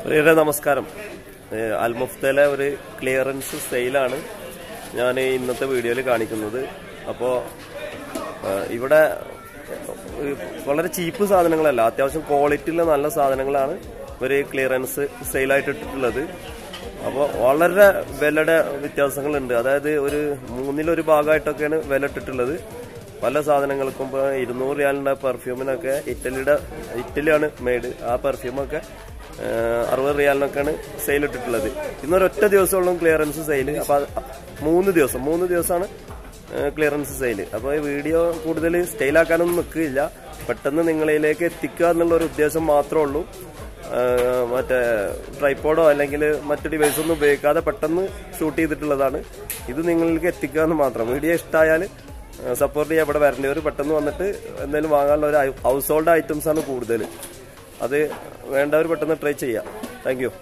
പ്രിയരെ നമസ്കാരം ഏഹ് അൽമുഫ്തയിലെ ഒരു ക്ലിയറൻസ് സെയിലാണ് ഞാൻ ഇന്നത്തെ വീഡിയോയിൽ കാണിക്കുന്നത് അപ്പോൾ ഇവിടെ ഏഹ് വളരെ ചീപ്പ് സാധനങ്ങളല്ല അത്യാവശ്യം ക്വാളിറ്റിയുള്ള നല്ല സാധനങ്ങളാണ് ഒരു ക്ലിയറൻസ് സെയിലായിട്ട് ഇട്ടിട്ടുള്ളത് അപ്പോൾ വളരെ വിലയുടെ വ്യത്യാസങ്ങളുണ്ട് അതായത് ഒരു മൂന്നിലൊരു ഭാഗമായിട്ടൊക്കെയാണ് വില ഇട്ടിട്ടുള്ളത് പല സാധനങ്ങൾക്കും ഇപ്പോൾ ഇരുന്നൂറ് റിയാലിൻ്റെ പെർഫ്യൂമിനൊക്കെ ഇറ്റലിയുടെ ഇറ്റലിയാണ് മെയ്ഡ് ആ പെർഫ്യൂമൊക്കെ ഏഹ് അറുപത് റിയാലിനൊക്കെയാണ് സെയിൽ ഇട്ടിട്ടുള്ളത് ഇന്നൊരൊറ്റ ദിവസമുള്ള ക്ലിയറൻസ് സെയിൽ അപ്പോൾ അത് മൂന്ന് ദിവസം മൂന്ന് ദിവസമാണ് ക്ലിയറൻസ് സെയിൽ അപ്പോൾ ഈ വീഡിയോ കൂടുതൽ സ്റ്റൈലാക്കാനൊന്നും നിൽക്കില്ല പെട്ടെന്ന് നിങ്ങളിലേക്ക് എത്തിക്കുക എന്നുള്ള ഒരു ഉദ്ദേശം മാത്രമേ ഉള്ളൂ ഏഹ് മറ്റേ ട്രൈപ്പോഡോ അല്ലെങ്കിൽ മറ്റു ഡിവൈസ് ഒന്നും ഉപയോഗിക്കാതെ പെട്ടെന്ന് ഷൂട്ട് ചെയ്തിട്ടുള്ളതാണ് ഇത് നിങ്ങളിലേക്ക് എത്തിക്കുക എന്ന് മാത്രം വീഡിയോ ഇഷ്ടമായാൽ സപ്പോർട്ട് ചെയ്യാൻ ഇവിടെ വരേണ്ടവർ പെട്ടെന്ന് വന്നിട്ട് എന്തെങ്കിലും വാങ്ങാനുള്ള ഒരു ഹൗസ് ഹോൾഡ് ഐറ്റംസ് ആണ് കൂടുതൽ അത് വേണ്ടവർ പെട്ടെന്ന് ട്രൈ ചെയ്യാം താങ്ക് യു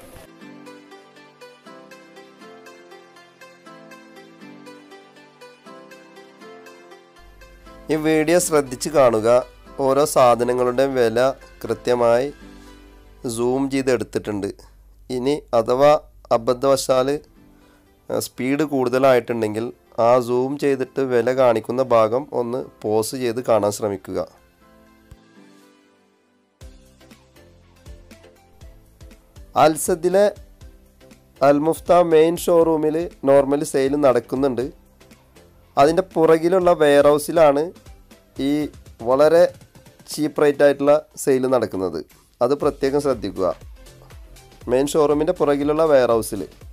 ഈ വീഡിയോ ശ്രദ്ധിച്ച് കാണുക ഓരോ സാധനങ്ങളുടെയും വില കൃത്യമായി സൂം ചെയ്ത് എടുത്തിട്ടുണ്ട് ഇനി അഥവാ അബദ്ധവശാൽ സ്പീഡ് കൂടുതലായിട്ടുണ്ടെങ്കിൽ ആ സൂം ചെയ്തിട്ട് വില കാണിക്കുന്ന ഭാഗം ഒന്ന് പോസ് ചെയ്ത് കാണാൻ ശ്രമിക്കുക അൽസദിലെ അൽമുഫ്ത മെയിൻ ഷോറൂമിൽ നോർമലി സെയിൽ നടക്കുന്നുണ്ട് അതിൻ്റെ പുറകിലുള്ള വെയർ ഹൗസിലാണ് ഈ വളരെ ചീപ്പ് റേറ്റ് ആയിട്ടുള്ള സെയിൽ നടക്കുന്നത് അത് പ്രത്യേകം ശ്രദ്ധിക്കുക മെയിൻ ഷോറൂമിൻ്റെ പുറകിലുള്ള വെയർ ഹൗസിൽ